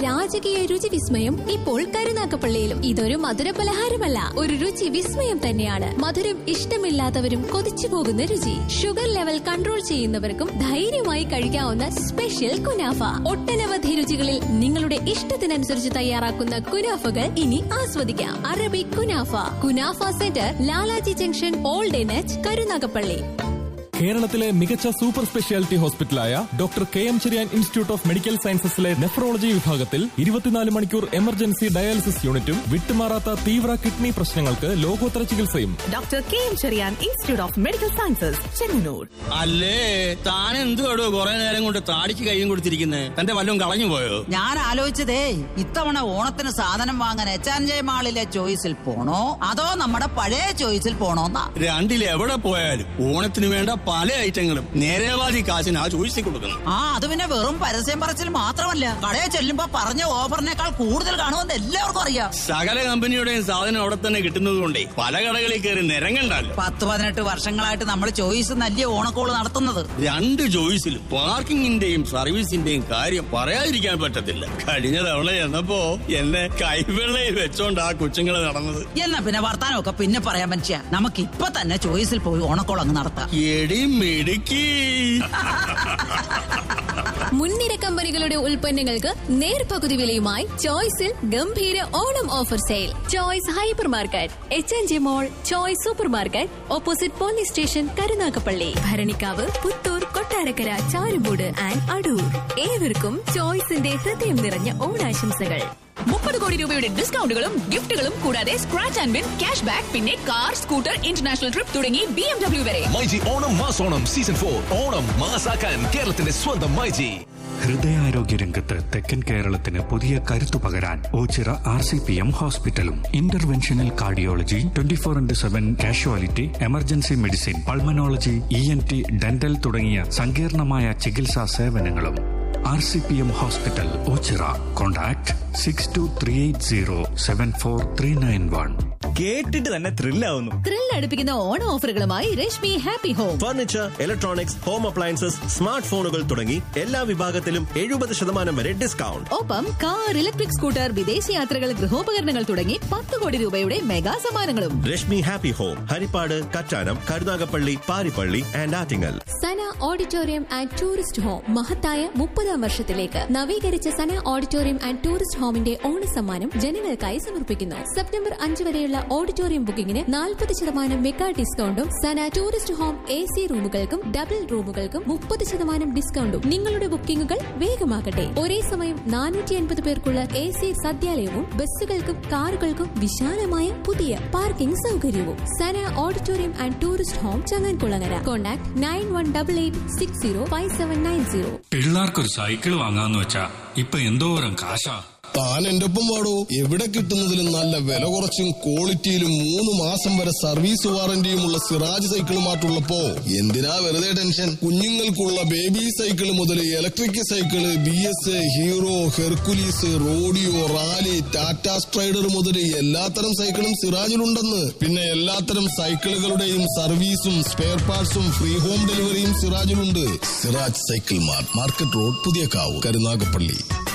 രാജകീയ രുചി വിസ്മയം ഇപ്പോൾ കരുനാക്കപ്പള്ളിയിലും ഇതൊരു മധുര പലഹാരമല്ല ഒരു രുചി വിസ്മയം തന്നെയാണ് മധുരം ഇഷ്ടമില്ലാത്തവരും കൊതിച്ചു പോകുന്ന രുചി ഷുഗർ ലെവൽ കൺട്രോൾ ചെയ്യുന്നവർക്കും ധൈര്യമായി കഴിക്കാവുന്ന സ്പെഷ്യൽ കുനാഫ ഒട്ടനവധി രുചികളിൽ നിങ്ങളുടെ ഇഷ്ടത്തിനനുസരിച്ച് തയ്യാറാക്കുന്ന കുനാഫകൾ ഇനി ആസ്വദിക്കാം Arabic kunafa kunafa centre Lalaji junction old എനച്ച് കരുനാഗപ്പള്ളി കേരളത്തിലെ മികച്ച സൂപ്പർ സ്പെഷ്യാലിറ്റി ഹോസ്പിറ്റലായ doctor K M Cherian institute of medical സയൻസസിലെ നെഫ്രോളജി വിഭാഗത്തിൽ ഇരുപത്തിനാല് മണിക്കൂർ എമർജൻസി ഡയാലിസിസ് യൂണിറ്റും വിട്ടുമാറാത്ത തീവ്ര കിഡ്നി പ്രശ്നങ്ങൾക്ക് ലോകോത്തര ചികിത്സയും doctor K M Cherian institute of medical sciences Chengannur അല്ലേ താൻ എന്തുവാടോ കുറെ നേരം കൊണ്ട് താടിക്ക് കൈയും കൊടുത്തിരിക്കുന്നത് തന്റെ വല്ലതും കളഞ്ഞു പോയോ ഞാൻ ആലോചിച്ചതേ ഇത്തവണ ഓണത്തിന് സാധനം വാങ്ങാൻ എച്ച് ആൻഡ് ജെ മാളിലെ ചോയ്സിൽ പോണോ അതോ നമ്മുടെ പഴയ ചോയ്സിൽ പോണോന്നാ രണ്ടിൽ എവിടെ പോയാലും ഓണത്തിന് വേണ്ട പല ഐറ്റങ്ങളും നേരേവാദി കാശിന് ആ ചോദിച്ചു കൊടുക്കുന്നു ആ അത് പിന്നെ വെറും പരസ്യം പറച്ചിൽ മാത്രമല്ല കടയിൽ ചെല്ലുമ്പോ പറഞ്ഞ ഓഫറിനേക്കാൾ കൂടുതൽ കാണുമെന്ന് എല്ലാവർക്കും അറിയാം സകല കമ്പനിയുടെയും സാധനം അവിടെ തന്നെ കിട്ടുന്നത് കൊണ്ടേ പല കടകളിൽ കയറി നിരങ്ങണ്ടല്ലോ പത്ത് പതിനെട്ട് വർഷങ്ങളായിട്ട് നമ്മൾ ചോയ്സ് നല്ല ഓണക്കോള് നടത്തുന്നത് രണ്ട് ചോയ്സിലും പാർക്കിങ്ങിന്റെയും സർവീസിന്റെയും കാര്യം പറയാതിരിക്കാൻ പറ്റത്തില്ല കഴിഞ്ഞ തവണ എന്നപ്പോ എന്നെ കൈവെള്ളയിൽ വെച്ചോണ്ട് ആ കൊച്ചുങ്ങള് നടന്നത് എന്നാ പിന്നെ വർത്താനമൊക്കെ പിന്നെ പറയാൻ മനുഷ്യ നമുക്ക് ഇപ്പൊ തന്നെ ചോയ്സിൽ പോയി ഓണക്കോൾ അങ്ങ് നടത്താം എടി മിടുക്കി മുൻനിര കമ്പനികളുടെ ഉൽപ്പന്നങ്ങൾക്ക് നേർപകുതി വിലയുമായി ചോയ്സിൽ ഗംഭീര Onam offer sale Choice hypermarket H N G mall Choice supermarket opposite police station Karunagappally Bharanikkavu Puthur Kottarakkara Charummood and Adoor ഏവർക്കും ചോയ്സിന്റെ ഹൃദയം നിറഞ്ഞ ഓണാശംസകൾ മുപ്പത് കോടി രൂപയുടെ ഡിസ്കൗണ്ടുകളും ഗിഫ്റ്റുകളും കൂടാതെ scratch and win cash back പിന്നെ കാർ സ്കൂട്ടർ ഇന്റർനാഷണൽ ട്രിപ്പ് തുടങ്ങി ബി എം ഡബ്ല്യു വരെ മൈജി ഓണം മാസോണം സീസൺ ഫോർ ഓണം മാസാക്കാൻ കേരളത്തിന്റെ സ്വന്തം മൈജി ഹൃദയാരോഗ്യ രംഗത്ത് തെക്കൻ കേരളത്തിന് പുതിയ കരുത്തു പകരാൻ Oachira R C P M ഹോസ്പിറ്റലും interventional cardiology twenty four into seven casualty emergency medicine pulmonology E N T dental തുടങ്ങിയ സങ്കീർണമായ ചികിത്സാ സേവനങ്ങളും R C P M hospital Oachira contact six two three eight zero seven four three nine one കേട്ടിട്ട് തന്നെ ത്രില്ലാവുന്നു thrill അടുപ്പിക്കുന്ന ഓണ ഓഫറുകളുമായി Rashmi happy home furniture electronics home appliances smart ഫോണുകൾ തുടങ്ങി എല്ലാ വിഭാഗത്തിലും എഴുപത് ശതമാനം വരെ ഡിസ്കൗണ്ട് ഒപ്പം കാർ ഇലക്ട്രിക് സ്കൂട്ടർ വിദേശ യാത്രകൾ ഗൃഹോപകരണങ്ങൾ തുടങ്ങി പത്ത് കോടി രൂപയുടെ മെഗാ സമ്മാനങ്ങളും Rashmi happy home Haripad Kattanam Karunagappally Paripally and Attingal Sana auditorium and tourist home മഹത്തായ മുപ്പതാം വർഷത്തിലേക്ക് നവീകരിച്ച സന ഓഡിറ്റോറിയം ആൻഡ് ടൂറിസ്റ്റ് ഹോമിന്റെ ഓണസമ്മാനം ജനങ്ങൾക്കായി സമർപ്പിക്കുന്നു സെപ്റ്റംബർ അഞ്ച് വരെയുള്ള ഓഡിറ്റോറിയം ബുക്കിംഗിന് നാൽപ്പത് ശതമാനം മെഗാ ഡിസ്കൗണ്ടും Sana tourist home A C റൂമുകൾക്കും ഡബിൾ റൂമുകൾക്കും മുപ്പത് ശതമാനം ഡിസ്കൗണ്ടും നിങ്ങളുടെ ബുക്കിംഗുകൾ വേഗമാകട്ടെ ഒരേ സമയം നാനൂറ്റി അൻപത് പേർക്കുള്ള എ സി സദ്യാലയവും ബസ്സുകൾക്കും കാറുകൾക്കും വിശാലമായ പുതിയ പാർക്കിംഗ് സൗകര്യവും Sana auditorium and tourist home Changankulangara contact nine one double eight six zero five seven nine zero പിള്ളേർക്കൊരു സൈക്കിൾ വാങ്ങാന്ന് വെച്ചാ ഇപ്പൊ എന്തോരം കാശാ താൻ എന്റെ ഒപ്പം വാടോ എവിടെ കിട്ടുന്നതിലും നല്ല വില കുറച്ചും ക്വാളിറ്റിയിലും മൂന്ന് മാസം വരെ സർവീസ് വാറന്റിയുമുള്ള സിറാജ് സൈക്കിൾ മാറ്റുള്ളപ്പോ എന്തിനാ വെറുതെ ടെൻഷൻ കുഞ്ഞുങ്ങൾക്കുള്ള ബേബി സൈക്കിൾ മുതൽ electric cycle B S Hero Hercules Rodeo Raleigh Tata Strider മുതൽ എല്ലാത്തരം സൈക്കിളും സിറാജിലുണ്ടെന്ന് പിന്നെ എല്ലാത്തരം സൈക്കിളുകളുടെയും സർവീസും സ്പെയർ പാർട്സും ഫ്രീ ഹോം ഡെലിവറിയും സിറാജിലുണ്ട് Siraj cycle mart market road Puthiyakavu Karunagappally